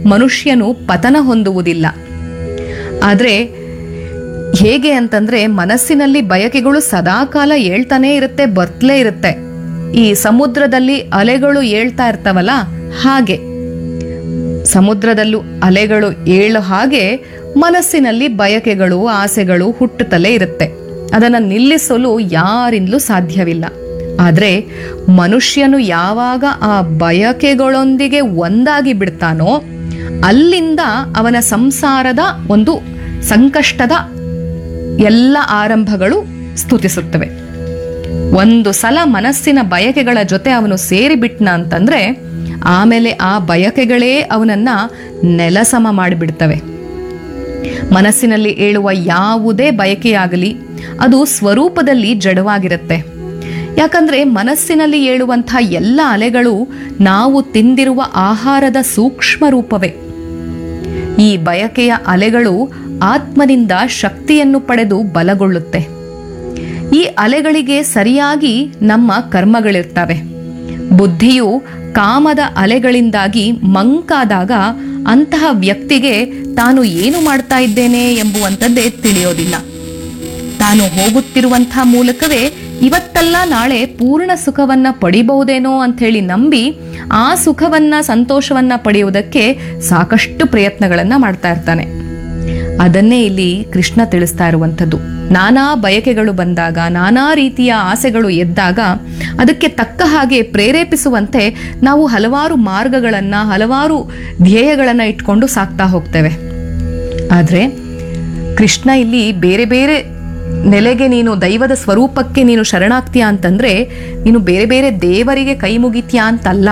ಮನುಷ್ಯನು ಪತನ ಹೊಂದುವುದಿಲ್ಲ ಆದರೆ ಹೇಗೆ ಅಂತಂದ್ರೆ ಮನಸ್ಸಿನಲ್ಲಿ ಬಯಕೆಗಳು ಸದಾಕಾಲ ಏಳ್ತಾನೇ ಇರುತ್ತೆ ಬರ್ತಲೇ ಇರುತ್ತೆ ಈ ಸಮುದ್ರದಲ್ಲಿ ಅಲೆಗಳು ಏಳ್ತಾ ಇರ್ತಾವಲ್ಲ ಹಾಗೆ ಸಮುದ್ರದಲ್ಲೂ ಅಲೆಗಳು ಏಳೋ ಹಾಗೆ ಮನಸ್ಸಿನಲ್ಲಿ ಬಯಕೆಗಳು ಆಸೆಗಳು ಹುಟ್ಟುತ್ತಲೇ ಇರುತ್ತೆ ಅದನ್ನು ನಿಲ್ಲಿಸಲು ಯಾರಿಂದಲೂ ಸಾಧ್ಯವಿಲ್ಲ ಆದರೆ ಮನುಷ್ಯನು ಯಾವಾಗ ಆ ಬಯಕೆಗಳೊಂದಿಗೆ ಒಂದಾಗಿ ಬಿಡ್ತಾನೋ ಅಲ್ಲಿಂದ ಅವನ ಸಂಸಾರದ ಒಂದು ಸಂಕಷ್ಟದ ಎಲ್ಲ ಆರಂಭಗಳು ಸ್ತುತಿಸುತ್ತವೆ ಒಂದು ಸಲ ಮನಸ್ಸಿನ ಬಯಕೆಗಳ ಜೊತೆ ಅವನು ಸೇರಿಬಿಟ್ನ ಅಂತಂದ್ರೆ ಆಮೇಲೆ ಆ ಬಯಕೆಗಳೇ ಅವನನ್ನ ನೆಲಸಮ ಮಾಡಿಬಿಡ್ತವೆ ಮನಸ್ಸಿನಲ್ಲಿ ಏಳುವ ಯಾವುದೇ ಬಯಕೆಯಾಗಲಿ ಅದು ಸ್ವರೂಪದಲ್ಲಿ ಜಡವಾಗಿರುತ್ತೆ ಯಾಕಂದ್ರೆ ಮನಸ್ಸಿನಲ್ಲಿ ಏಳುವಂಥ ಎಲ್ಲ ಅಲೆಗಳು ನಾವು ತಿಂದಿರುವ ಆಹಾರದ ಸೂಕ್ಷ್ಮ ರೂಪವೇ ಈ ಬಯಕೆಯ ಅಲೆಗಳು ಆತ್ಮನಿಂದ ಶಕ್ತಿಯನ್ನು ಪಡೆದು ಬಲಗೊಳ್ಳುತ್ತೆ ಈ ಅಲೆಗಳಿಗೆ ಸರಿಯಾಗಿ ನಮ್ಮ ಕರ್ಮಗಳಿರ್ತವೆ ಬುದ್ಧಿಯು ಕಾಮದ ಅಲೆಗಳಿಂದಾಗಿ ಮಂಕಾದಾಗ ಅಂತಹ ವ್ಯಕ್ತಿಗೆ ತಾನು ಏನು ಮಾಡ್ತಾ ಇದ್ದೇನೆ ಎಂಬುವಂಥದ್ದೇ ತಿಳಿಯೋದಿಲ್ಲ ತಾನು ಹೋಗುತ್ತಿರುವಂಥ ಮೂಲಕವೇ ಇವತ್ತಲ್ಲ ನಾಳೆ ಪೂರ್ಣ ಸುಖವನ್ನ ಪಡಿಬಹುದೇನೋ ಅಂತ ಹೇಳಿ ನಂಬಿ ಆ ಸುಖವನ್ನ ಸಂತೋಷವನ್ನ ಪಡೆಯುವುದಕ್ಕೆ ಸಾಕಷ್ಟು ಪ್ರಯತ್ನಗಳನ್ನ ಮಾಡ್ತಾ ಇರ್ತಾನೆ ಅದನ್ನೇ ಇಲ್ಲಿ ಕೃಷ್ಣ ತಿಳಿಸ್ತಾ ಇರುವಂಥದ್ದು ನಾನಾ ಬಯಕೆಗಳು ಬಂದಾಗ ನಾನಾ ರೀತಿಯ ಆಸೆಗಳು ಎದ್ದಾಗ ಅದಕ್ಕೆ ತಕ್ಕ ಹಾಗೆ ಪ್ರೇರೇಪಿಸುವಂತೆ ನಾವು ಹಲವಾರು ಮಾರ್ಗಗಳನ್ನ ಹಲವಾರು ಧ್ಯೇಯಗಳನ್ನ ಇಟ್ಕೊಂಡು ಸಾಕ್ತಾ ಹೋಗ್ತೇವೆ ಆದರೆ ಕೃಷ್ಣ ಇಲ್ಲಿ ಬೇರೆ ಬೇರೆ ನೆಲೆಗೆ ನೀನು ದೈವದ ಸ್ವರೂಪಕ್ಕೆ ನೀನು ಶರಣಾಗ್ತೀಯ ಅಂತಂದ್ರೆ ನೀನು ಬೇರೆ ಬೇರೆ ದೇವರಿಗೆ ಕೈ ಮುಗಿತೀಯ ಅಂತಲ್ಲ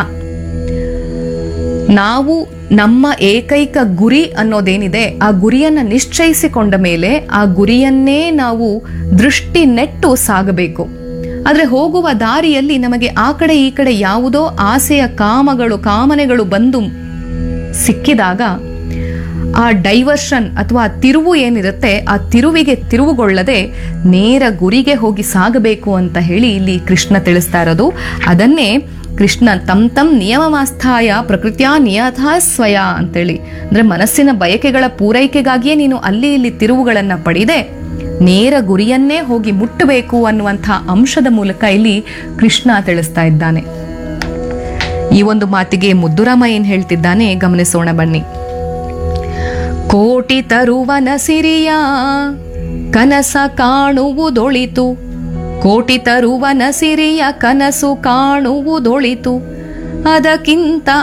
ನಾವು ನಮ್ಮ ಏಕೈಕ ಗುರಿ ಅನ್ನೋದೇನಿದೆ ಆ ಗುರಿಯನ್ನ ನಿಶ್ಚಯಿಸಿಕೊಂಡ ಮೇಲೆ ಆ ಗುರಿಯನ್ನೇ ನಾವು ದೃಷ್ಟಿ ನೆಟ್ಟು ಸಾಗಬೇಕು ಆದ್ರೆ ಹೋಗುವ ದಾರಿಯಲ್ಲಿ ನಮಗೆ ಆ ಕಡೆ ಈ ಕಡೆ ಯಾವುದೋ ಆಸೆಯ ಕಾಮಗಳು ಕಾಮನೆಗಳು ಬಂದು ಸಿಕ್ಕಿದಾಗ ಆ ಡೈವರ್ಷನ್ ಅಥವಾ ಆ ತಿರುವು ಏನಿರುತ್ತೆ ಆ ತಿರುವಿಗೆ ತಿರುವುಗೊಳ್ಳದೆ ನೇರ ಗುರಿಗೆ ಹೋಗಿ ಸಾಗಬೇಕು ಅಂತ ಹೇಳಿ ಇಲ್ಲಿ ಕೃಷ್ಣ ತಿಳಿಸ್ತಾ ಇರೋದು ಅದನ್ನೇ ಕೃಷ್ಣ ತಮ್ ತಮ್ ನಿಯಮವಾಸ್ಥಾಯ ಪ್ರಕೃತಿಯ ನಿಯಥ ಸ್ವಯ ಅಂತೇಳಿ ಅಂದ್ರೆ ಮನಸ್ಸಿನ ಬಯಕೆಗಳ ಪೂರೈಕೆಗಾಗಿಯೇ ನೀನು ಅಲ್ಲಿ ಇಲ್ಲಿ ತಿರುವುಗಳನ್ನ ಪಡೆದೆ ನೇರ ಗುರಿಯನ್ನೇ ಹೋಗಿ ಮುಟ್ಟಬೇಕು ಅನ್ನುವಂಥ ಅಂಶದ ಮೂಲಕ ಇಲ್ಲಿ ಕೃಷ್ಣ ತಿಳಿಸ್ತಾ ಇದ್ದಾನೆ ಈ ಒಂದು ಮಾತಿಗೆ ಮುದ್ದುರಾಮ ಏನ್ ಹೇಳ್ತಿದ್ದಾನೆ ಗಮನಿಸೋಣ ಬನ್ನಿ ಕೋಟಿ ತರುವನ ಸಿರಿಯ ಕನಸ ಕಾಣುವುದೊಳಿತು ಕೋಟಿ ತರುವನ ಸಿರಿಯ ಕನಸು ಕಾಣುವುದೊಳಿತು ಅದಕ್ಕಿಂತ